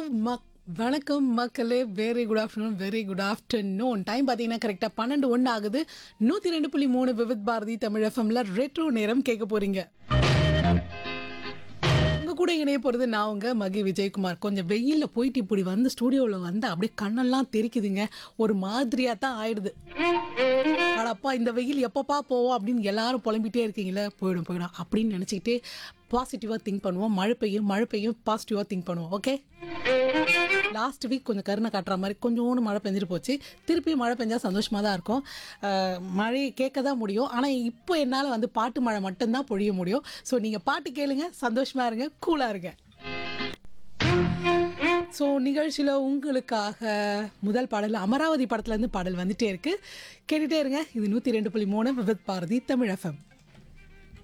மக் வணக்கம் மக்களே very good afternoon very good afternoon time பார்த்தீங்கன்னா கரெக்டாக பன்னெண்டு ஒன்று ஆகுது நூற்றி ரெண்டு புள்ளி மூணு விவித் பாரதி தமிழ் எஃப்எம்ல ரெட்ரோ நேரம் கேட்க போறீங்க உங்க கூட இணைய போகிறது நான் உங்க மகி விஜயகுமார் கொஞ்சம் வெயிலில் போயிட்டு இப்படி வந்து ஸ்டூடியோவில் வந்து அப்படியே கண்ணெல்லாம் தெரிக்குதுங்க ஒரு மாதிரியாக தான் ஆயிடுது அடப்பா இந்த வெயில் எப்பப்பா போவோம் அப்படின்னு எல்லாரும் புலம்பிட்டே இருக்கீங்களே போயிடும் போயிடும் அப்படின்னு நினச்சிக்கிட்டு பாசிட்டிவாக திங்க் பண்ணுவோம் மழை பெய்யும் மழை பெய்யும் பாசிட்டிவாக திங்க் பண்ணுவோம் ஓகே லாஸ்ட் வீக் கொஞ்சம் கருணை காட்டுற மாதிரி கொஞ்சோண்டு மழை பெஞ்சிட்டு போச்சு திருப்பி மழை பெஞ்சா சந்தோஷமாக தான் இருக்கும் அஹ், மழை கேட்க தான் முடியும் ஆனால் இப்போ என்னால் வந்து பாட்டு மழை மட்டும்தான் பொழிய முடியும் ஸோ நீங்கள் பாட்டு கேளுங்க சந்தோஷமாக இருங்க கூலாக இருங்க ஸோ நிகழ்ச்சியில் உங்களுக்காக முதல் பாடல் அமராவதி படத்துலேருந்து பாடல் வந்துட்டே இருக்கு கேட்டுட்டே இருங்க இது நூற்றி ரெண்டு புள்ளி மூணு வித் பாரதி தமிழ் எஃப்எம்